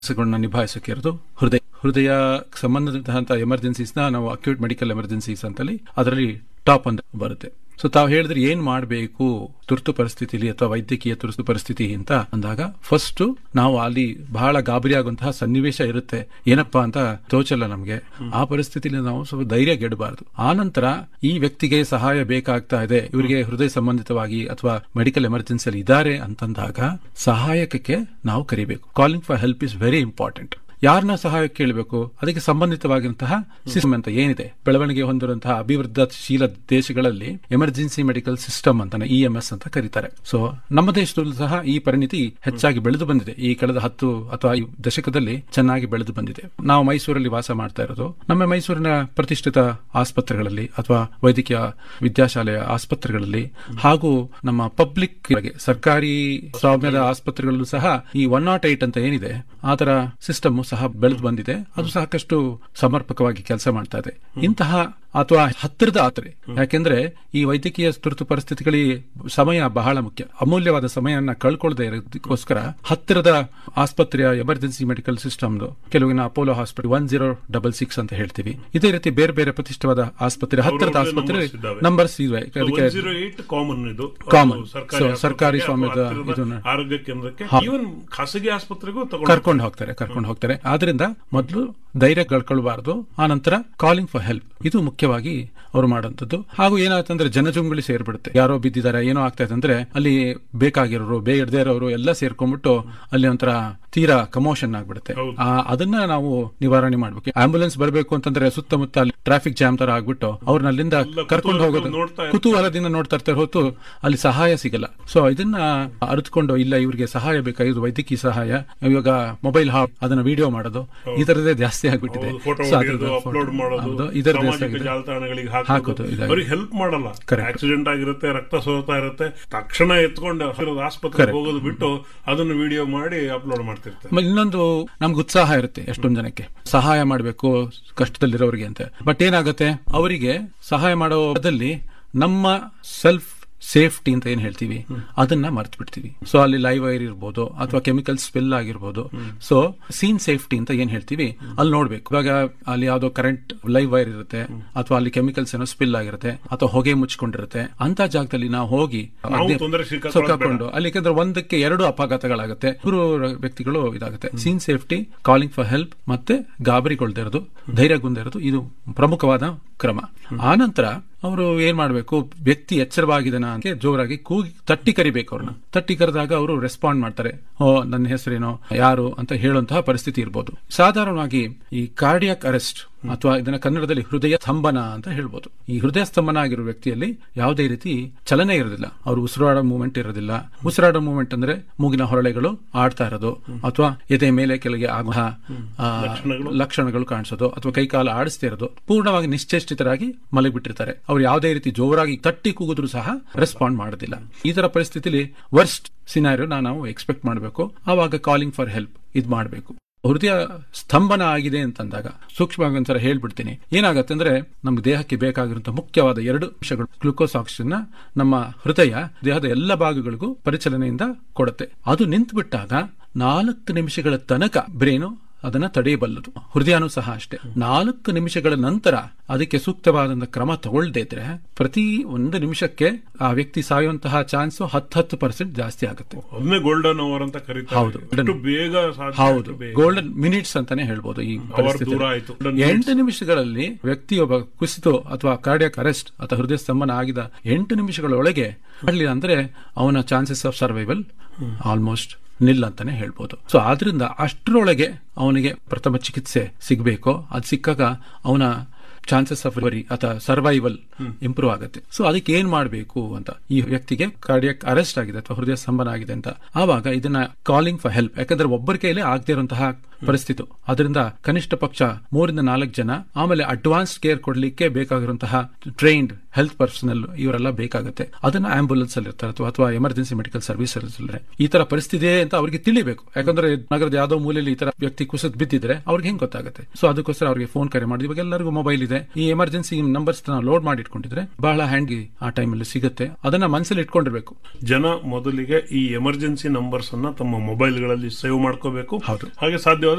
ಕೆಲಸಗಳನ್ನ ನಿಭಾಯಿಸೋಕೆ ಇರೋದು ಹೃದಯ ಹೃದಯ ಸಂಬಂಧಿಸಿದಂತಹ ಎಮರ್ಜೆನ್ಸೀಸ್ ನ ನಾವು ಅಕ್ಯೂಟ್ ಮೆಡಿಕಲ್ ಎಮರ್ಜೆನ್ಸೀಸ್ ಅಂತಲ್ಲಿ ಅದರಲ್ಲಿ ಟಾಪ್ ಅಂತ ಬರುತ್ತೆ ಸೊ ತಾವು ಹೇಳಿದ್ರೆ ಏನ್ ಮಾಡಬೇಕು ತುರ್ತು ಪರಿಸ್ಥಿತಿಲಿ ಅಥವಾ ವೈದ್ಯಕೀಯ ತುರ್ತು ಪರಿಸ್ಥಿತಿ ಅಂತ ಅಂದಾಗ ಫಸ್ಟ್ ನಾವು ಅಲ್ಲಿ ಬಹಳ ಗಾಬರಿ ಆಗುವಂತಹ ಸನ್ನಿವೇಶ ಇರುತ್ತೆ ಏನಪ್ಪಾ ಅಂತ ತೋಚಲ್ಲ ನಮಗೆ ಆ ಪರಿಸ್ಥಿತಿಲಿ ನಾವು ಸ್ವಲ್ಪ ಧೈರ್ಯ ಗೆಡಬಾರದು ಆ ನಂತರ ಈ ವ್ಯಕ್ತಿಗೆ ಸಹಾಯ ಬೇಕಾಗ್ತಾ ಇದೆ ಇವರಿಗೆ ಹೃದಯ ಸಂಬಂಧಿತವಾಗಿ ಅಥವಾ ಮೆಡಿಕಲ್ ಎಮರ್ಜೆನ್ಸಿಯಲ್ಲಿ ಇದ್ದಾರೆ ಅಂತಂದಾಗ ಸಹಾಯಕಕ್ಕೆ ನಾವು ಕರಿಬೇಕು calling for help is very important ಯಾರನ್ನ ಸಹಾಯ ಕೇಳಬೇಕು ಅದಕ್ಕೆ ಸಂಬಂಧಿತವಾಗಿರುವಂತಹ ಸಿಸ್ಟಮ್ ಅಂತ ಏನಿದೆ ಬೆಳವಣಿಗೆ ಹೊಂದಿರುವಂತಹ ಅಭಿವೃದ್ಧಶೀಲ ದೇಶಗಳಲ್ಲಿ ಎಮರ್ಜೆನ್ಸಿ ಮೆಡಿಕಲ್ ಸಿಸ್ಟಮ್ ಅಂತಾನೆ ಇ ಎಂ ಎಸ್ ಅಂತ ಕರೀತಾರೆ ಸೊ ನಮ್ಮ ದೇಶದಲ್ಲೂ ಸಹ ಈ ಪರಿಣಿತಿ ಹೆಚ್ಚಾಗಿ ಬೆಳೆದು ಬಂದಿದೆ ಈ ಕಳೆದ ಹತ್ತು ಅಥವಾ ಈ ದಶಕದಲ್ಲಿ ಚೆನ್ನಾಗಿ ಬೆಳೆದು ಬಂದಿದೆ ನಾವು ಮೈಸೂರಲ್ಲಿ ವಾಸ ಮಾಡ್ತಾ ಇರೋದು ನಮ್ಮ ಮೈಸೂರಿನ ಪ್ರತಿಷ್ಠಿತ ಆಸ್ಪತ್ರೆಗಳಲ್ಲಿ ಅಥವಾ ವೈದ್ಯಕೀಯ ವಿದ್ಯಾಶಾಲೆಯ ಆಸ್ಪತ್ರೆಗಳಲ್ಲಿ ಹಾಗೂ ನಮ್ಮ ಪಬ್ಲಿಕ್ ಸರ್ಕಾರಿ ಸ್ವಾಮ್ಯದ ಆಸ್ಪತ್ರೆಗಳಲ್ಲೂ ಸಹ ಈ ಒನ್ ನಾಟ್ ಏಟ್ ಅಂತ ಏನಿದೆ ಆತರ ಸಿಸ್ಟಮ್ ಸಹ ಬೆಳೆದು ಬಂದಿದೆ ಅದು ಸಾಕಷ್ಟು ಸಮರ್ಪಕವಾಗಿ ಕೆಲಸ ಮಾಡ್ತಾ ಇದೆ ಇಂತಹ ಅಥವಾ ಹತ್ತಿರದ ಆತ್ರೆ ಯಾಕೆಂದ್ರೆ ಈ ವೈದ್ಯಕೀಯ ತುರ್ತು ಪರಿಸ್ಥಿತಿಗಳಿಗೆ ಸಮಯ ಬಹಳ ಮುಖ್ಯ ಅಮೂಲ್ಯವಾದ ಸಮಯನ ಕಳ್ಕೊಳ್ಳದೆ ಇರೋದಕ್ಕೋಸ್ಕರ ಹತ್ತಿರದ ಆಸ್ಪತ್ರೆಯ ಎಮರ್ಜೆನ್ಸಿ ಮೆಡಿಕಲ್ ಸಿಸ್ಟಮ್ ಕೆಲವಿನ Apollo hospital one zero double six ಅಂತ ಹೇಳ್ತೀವಿ ಇದೇ ರೀತಿ ಬೇರೆ ಬೇರೆ ಪ್ರತಿಷ್ಠಿತವಾದ ಆಸ್ಪತ್ರೆ ಹತ್ತಿರದ ಅವ್ರವ್ರದೇ ಆಸ್ಪತ್ರೆ numbers ಇದ್ದಾವೆ. ನಂಬರ್ಸ್ ಇವೆ ಅದಕ್ಕೆ ಜೀರೋ ಏಟ್ ಕಾಮನ್ ಇದು Common. ಅದು So, ಸರ್ಕಾರಿ ಸರ್ಕಾರಿ ಆಸ್ಪತ್ರೆಗೆ ಸ್ವಾಮ್ಯದ ಅಥವಾ ಹತ್ತಿರದ ಇದನ್ನ- ಆರೋಗ್ಯ ಕೇಂದ್ರಕ್ಕೆ ಇವನ್ ಖಾಸಗಿ ಆಸ್ಪತ್ರೆಗೂ ತಗೊಂಡು ಕರ್ಕೊಂಡು ಹೋಗ್ತಾರೆ ಕರ್ಕೊಂಡು ಹೋಗ್ತಾರೆ ಆದ್ರಿಂದ ಮೊದಲು ಧೈರ್ಯ ಕಳ್ಕೊಳ್ಬಾರದು ಆ ನಂತರ ಕಾಲಿಂಗ್ ಫಾರ್ ಹೆಲ್ಪ್ ಇದು ಮುಖ್ಯವಾಗಿ ಅವರು ಮಾಡುವಂತದ್ದು ಹಾಗೂ ಏನಾಯ್ತಂದ್ರೆ ಜನಜುಂಗುಳಿ ಸೇರ್ಬಿಡುತ್ತೆ ಯಾರೋ ಬಿದ್ದಿದ್ದಾರೆ ಏನೋ ಆಗ್ತಾ ಇದೆ ಅಂದ್ರೆ ಅಲ್ಲಿ ಬೇಕಾಗಿರೋರು ಬೇಡದೇ ಇರೋರು ಎಲ್ಲ ಸೇರ್ಕೊಂಡ್ಬಿಟ್ಟು ಅಲ್ಲಿ ಒಂಥರ ತೀರಾ ಕಮೋಷನ್ ಆಗ್ಬಿಡುತ್ತೆ ಹೌದು. ಆ, ಅದನ್ನ ನಾವು ನಿವಾರಣೆ ಮಾಡ್ಬೇಕು ಆಂಬುಲೆನ್ಸ್ ಬರಬೇಕು ಅಂತಂದ್ರೆ ಸುತ್ತಮುತ್ತ ಅಲ್ಲಿ ಟ್ರಾಫಿಕ್ ಜಾಮ್ ತರ ಆಗ್ಬಿಟ್ಟು ಅವ್ರನ್ನ ಅಲ್ಲಿಂದ ಎಲ್ಲ ಕರ್ಕೊಂಡು ಕುತೂಹಲ ಹೋಗೋದು ನೋಡ್ತಾ ಇರ್ತಾರೆ. ಕುತೂಹಲದಿಂದ ನೋಡ್ತಾ ಇರ್ತಾರೆ ಹೊತ್ತು ಅಲ್ಲಿ ಸಹಾಯ ಸಿಗಲ್ಲ ಸೊ ಇದನ್ನ ಅರಿತುಕೊಂಡು ಇಲ್ಲ ಇವರಿಗೆ ಸಹಾಯ ಬೇಕಾಗಿದ್ದು ವೈದ್ಯಕೀಯ ಸಹಾಯ ಇವಾಗ ಮೊಬೈಲ್ ಹಾಪ್ ಅದನ್ನ ವಿಡಿಯೋ ಮಾಡೋದು ಈ ತರದೇ ಜಾಸ್ತಿ ಆಗ್ಬಿಟ್ಟಿದೆ ಹೌದು, ಫೋಟೋ So ಹೊಡೆಯೋದು ಅದ್ರದ್ದು ಅಪ್ಲೋಡ್ photo- ಮಾಡೋದು ಹೌದು, ಇದರದ್ದು ಸಾಮಾಜಿಕ ಎಷ್ಟಾಗಿದೆ? ಜಾಲತಾಣಗಳಿಗೆ ಹಾಕೋದು, ಹಾಕೋದು ಇದಾಗಿದೆ. ಅವ್ರಿಗೆ ಹೆಲ್ಪ್ ಮಾಡಲ್ಲ Correct. ಆಕ್ಸಿಡೆಂಟ್ ಆಗಿರುತ್ತೆ ರಕ್ತ ಸೋರ್ತಾ ಇರುತ್ತೆ ತಕ್ಷಣ ಎತ್ಕೊಂಡು ಹತ್ತಿರದ ಆಸ್ಪತ್ರೆಗೆ Correct. ಹೋಗೋದು ಬಿಟ್ಟು ಅದನ್ನು ವಿಡಿಯೋ ಮಾಡಿ ಅಪ್ಲೋಡ್ ಮಾಡ್ತಿರ್ತಾರೆ ಆಮೇಲೆ ಇನ್ನೊಂದು ನಮ್ಗೆ ಉತ್ಸಾಹ ಇರುತ್ತೆ ಎಷ್ಟೊಂದು ಜನಕ್ಕೆ ಸಹಾಯ ಮಾಡಬೇಕು ಕಷ್ಟದಲ್ಲಿರೋರಿಗೆ ಅಂತ ಬಟ್ ಏನಾಗುತ್ತೆ ಅವರಿಗೆ ಸಹಾಯ ಮಾಡೋದಲ್ಲಿ ನಮ್ಮ ಸೆಲ್ಫ್ ಸೇಫ್ಟಿ ಅಂತ ಏನ್ ಹೇಳ್ತೀವಿ ಅದನ್ನ ಮರ್ತು ಬಿಡ್ತೀವಿ ಸೊ ಅಲ್ಲಿ ಲೈವ್ ವೈರ್ ಇರ್ಬೋದು ಅಥವಾ ಕೆಮಿಕಲ್ ಸ್ಪಿಲ್ ಆಗಿರ್ಬೋದು ಸೊ ಸೀನ್ ಸೇಫ್ಟಿ ಅಂತ ಏನ್ ಹೇಳ್ತೀವಿ ಅಲ್ಲಿ ನೋಡ್ಬೇಕು ಇವಾಗ ಅಲ್ಲಿ ಯಾವ್ದೋ ಕರೆಂಟ್ ಲೈವ್ ವೈರ್ ಇರುತ್ತೆ ಅಥವಾ ಅಲ್ಲಿ ಕೆಮಿಕಲ್ಸ್ ಏನೋ ಸ್ಪಿಲ್ ಆಗಿರುತ್ತೆ ಅಥವಾ ಹೊಗೆ ಮುಚ್ಕೊಂಡಿರುತ್ತೆ ಅಂತ ಜಾಗದಲ್ಲಿ ನಾವು ಹೋಗಿ ನಾವು ಅದ್ನೇ- ತೊಂದರೆ ಸಿಕ್ಕಾಕೊಳ್ಳೋದು ಸಿಕ್ಕಾಕೊಂಡು ಅಲ್ಲಿ ಯಾಕಂದ್ರೆ ಒಂದಕ್ಕೆ ಎರಡು ಅಪಘಾತಗಳಾಗುತ್ತೆ ಮೂರು ವ್ಯಕ್ತಿಗಳು ಇದಾಗುತ್ತೆ scene safety calling for help ಮತ್ತೆ ಗಾಬರಿಗೊಳ್ದಿರೋದು ಧೈರ್ಯಗೊಂದಿರೋದು ಇದು ಪ್ರಮುಖವಾದ ಕ್ರಮ ಆನಂತರ ಅವರು ಏನ್ ಮಾಡಬೇಕು ವ್ಯಕ್ತಿ ಎಚ್ಚರವಾಗಿದ್ದಾನ ಅಂತ ಜೋರಾಗಿ ಕೂಗಿ ತಟ್ಟಿ ಕರಿಬೇಕು ಅವ್ರನ್ನ ತಟ್ಟಿ ಕರೆದಾಗ ಅವರು ರೆಸ್ಪಾಂಡ್ ಮಾಡ್ತಾರೆ ಓ ನನ್ನ ಹೆಸರೇನೋ ಯಾರು ಅಂತ ಹೇಳುವಂತಹ ಪರಿಸ್ಥಿತಿ ಇರ್ಬೋದು ಸಾಧಾರಣವಾಗಿ ಈ ಕಾರ್ಡಿಯಾಕ್ ಅರೆಸ್ಟ್ ಅಥವಾ ಇದನ್ನ ಕನ್ನಡದಲ್ಲಿ ಹೃದಯ ಸ್ತಂಭನ ಅಂತ ಹೇಳ್ಬೋದು ಈ ಹೃದಯ ಸ್ತಂಭನ ಆಗಿರೋ ವ್ಯಕ್ತಿಯಲ್ಲಿ ಯಾವುದೇ ರೀತಿ ಚಲನೆ ಇರೋದಿಲ್ಲ ಅವರು ಉಸಿರಾಡೋ ಮೂವ್ಮೆಂಟ್ ಇರೋದಿಲ್ಲ ಉಸಿರಾಡೋ ಮೂವ್ಮೆಂಟ್ ಅಂದ್ರೆ ಮೂಗಿನ ಹೊರಳೆಗಳು ಆಡ್ತಾ ಇರೋದು ಅಥವಾ ಎದೆ ಮೇಲೆ ಕೆಳಗೆ ಆಗುವ ಆ, ಲಕ್ಷಣಗಳು. ಲಕ್ಷಣಗಳು ಕಾಣಿಸೋದು ಅಥವಾ ಕೈಕಾಲು ಆಡಿಸ್ತಾ ಇರೋದು ಪೂರ್ಣವಾಗಿ ನಿಶ್ಚೇಷ್ಟಿತರಾಗಿ ಮಲಗಿಬಿಟ್ಟಿರ್ತಾರೆ ಅವ್ರು ಯಾವುದೇ ರೀತಿ ಜೋರಾಗಿ ತಟ್ಟಿ ಕೂಗಿದ್ರು ಸಹ ರೆಸ್ಪಾಂಡ್ ಮಾಡೋದಿಲ್ಲ ಈ ತರ ಪರಿಸ್ಥಿತಿಲಿ ವರ್ಸ್ಟ್ ಸಿನಾರಿಯೋ ನಾವು ಎಕ್ಸ್ಪೆಕ್ಟ್ ಮಾಡಬೇಕು ಆವಾಗ ಕಾಲಿಂಗ್ ಫಾರ್ ಹೆಲ್ಪ್ ಇದ್ ಮಾಡಬೇಕು ಹೃದಯ ಸ್ತಂಭನ ಆಗಿದೆ ಅಂತಂದಾಗ ಸೂಕ್ಷ್ಮವಾಗಿ ಒಂದ್ಸಲ ಹೇಳ್ಬಿಡ್ತೀನಿ ಏನಾಗತ್ತೆ ಅಂದ್ರೆ ನಮ್ಮ ದೇಹಕ್ಕೆ ಬೇಕಾಗಿರುವಂತಹ ಮುಖ್ಯವಾದ ಎರಡು ಅಂಶಗಳು ಗ್ಲುಕೋಸ್ ಆಕ್ಸಿಜನ್ ನಮ್ಮ ಹೃದಯ ದೇಹದ ಎಲ್ಲ ಭಾಗಗಳಿಗೂ ಪರಿಚಲನೆಯಿಂದ ಕೊಡುತ್ತೆ ಅದು ನಿಂತು ಬಿಟ್ಟಾಗ ನಾಲ್ಕು ನಿಮಿಷಗಳ ತನಕ ಬ್ರೇನು ಅದನ್ನ ತಡೆಯಬಲ್ಲದು ಹೃದಯನೂ ಸಹ ಅಷ್ಟೇ ನಾಲ್ಕು ನಿಮಿಷಗಳ ನಂತರ ಅದಕ್ಕೆ ಸೂಕ್ತವಾದಂತಹ ಕ್ರಮ ತಗೊಳ್ದೇ ಇದ್ರೆ ಪ್ರತಿ ಒಂದು ನಿಮಿಷಕ್ಕೆ ಆ ವ್ಯಕ್ತಿ ಸಾಯುವಂತಹ ಚಾನ್ಸ್ ಹತ್ತು ಹತ್ತು ಪರ್ಸೆಂಟ್ ಜಾಸ್ತಿ ಆಗುತ್ತೆ ಅದನ್ನೇ ಗೋಲ್ಡನ್ ಅವರ್ ಅಂತ ಕರೀತಾರೆ ಹೌದು. ಎಷ್ಟು ಬೇಗ ಸಾಧ್ಯ ಹೌದು ಅಷ್ಟು ಬೇಗ. ಗೋಲ್ಡನ್ ಮಿನಿಟ್ಸ್ ಅಂತಾನೆ ಹೇಳ್ಬೋದು ಈ ಪರಿಸ್ಥಿತಿ ದೂರ ಆಯ್ತು. Golden ಎಂಟು ನಿಮಿಷಗಳಲ್ಲಿ ವ್ಯಕ್ತಿಯೊಬ್ಬ ಕುಸಿತು ಅಥವಾ ಕಾರ್ಡಿಯಾಕ್ ಅರೆಸ್ಟ್ ಅಥವಾ ಹೃದಯ ಸ್ತಂಭನ ಆಗಿದ ಎಂಟು ನಿಮಿಷಗಳ ಒಳಗೆ ಮಾಡಲಿಲ್ಲ ಅಂದ್ರೆ ಅವನ chances of survival almost nil ಅಂತಾನೆ ಹೇಳ್ಬೋದು ಸೊ ಆದ್ರಿಂದ ಅಷ್ಟರೊಳಗೆ ಅವನಿಗೆ ಪ್ರಥಮ ಚಿಕಿತ್ಸೆ ಸಿಗಬೇಕು ಅದು ಸಿಕ್ಕಾಗ ಅವನ ಚಾನ್ಸಸ್ ಆಫ್ ರಿವರಿ ಅಥವಾ ಸರ್ವೈವಲ್ ಇಂಪ್ರೂವ್ ಆಗುತ್ತೆ ಸೊ ಅದಕ್ಕೆ ಏನ್ ಮಾಡಬೇಕು ಅಂತ ಈ ವ್ಯಕ್ತಿಗೆ ಕಾರ್ಡಿಯಾಕ್ ಅರೆಸ್ಟ್ ಆಗಿದೆ ಅಥವಾ ಹೃದಯ ಸ್ತಂಭನ ಆಗಿದೆ ಅಂತ ಆವಾಗ ಇದನ್ನ ಕಾಲಿಂಗ್ ಫಾರ್ ಹೆಲ್ಪ್ ಯಾಕಂದ್ರೆ ಒಬ್ಬರ ಕೈಲಿ ಆಗದೆ ಇರುವಂತಹ ಪರಿಸ್ಥಿತಿ ಅದರಿಂದ ಕನಿಷ್ಠ ಪಕ್ಷ ಮೂರಿಂದ ನಾಲ್ಕು ಜನ ಆಮೇಲೆ ಅಡ್ವಾನ್ಸ್ ಕೇರ್ ಕೊಡ್ಲಿಕ್ಕೆ ಬೇಕಾಗಿರುವಂತಹ ಟ್ರೈನ್ಡ್ ಹೆಲ್ತ್ ಪರ್ಸನಲ್ ಇವರೆಲ್ಲ ಬೇಕಾಗುತ್ತೆ ಅದನ್ನ ಆಂಬುಲೆನ್ಸ್ ಅಲ್ಲಿ ಇರ್ತಾರೆ ಅಥವಾ ಅಥವಾ ಎಮರ್ಜೆನ್ಸಿ ಮೆಡಿಕಲ್ ಸರ್ವಿಸ್ ಅಲ್ಲಿ ಈ ತರ ಪರಿಸ್ಥಿತಿ ಇದೆ ಅಂತ ಅವ್ರಿಗೆ ತಿಳಿಬೇಕು ಯಾಕಂದ್ರೆ ನಗರದ ಯಾವ್ದೋ ಮೂಲೆಯಲ್ಲಿ ಈ ತರ ವ್ಯಕ್ತಿ ಕುಸಿದ್ ಬಿದ್ದಿದ್ರೆ ಅವ್ರಿಗೆ ಹೆಂಗ್ ಗೊತ್ತಾಗುತ್ತೆ ಸೊ ಅದಕ್ಕೋಸ್ಕರ ಅವ್ರಿಗೆ ಫೋನ್ ಕರೆ ಮಾಡಿದ್ವಿ ಇವಾಗ ಎಲ್ಲರಿಗೂ ಮೊಬೈಲ್ ಇದೆ ಈ ಎಮರ್ಜೆನ್ಸಿ ನಂಬರ್ಸ್ ಲೋಡ್ ಮಾಡಿ ಇಟ್ಕೊಂಡಿದ್ರೆ ಬಹಳ ಹ್ಯಾಂಡ್ಗೆ ಆ ಟೈಮಲ್ಲಿ ಸಿಗುತ್ತೆ ಅದನ್ನ ಮನಸ್ಸಲ್ಲಿ ಇಟ್ಕೊಂಡಿರ್ಬೇಕು ಜನ ಮೊದಲಿಗೆ ಈ ಎಮರ್ಜೆನ್ಸಿ ನಂಬರ್ಸ್ ಅನ್ನ ತಮ್ಮ ಮೊಬೈಲ್ಗಳಲ್ಲಿ ಸೇವ್ ಮಾಡ್ಕೋಬೇಕು ಹೌದು. ಹಾಗೆ ಸಾಧ್ಯವಾದ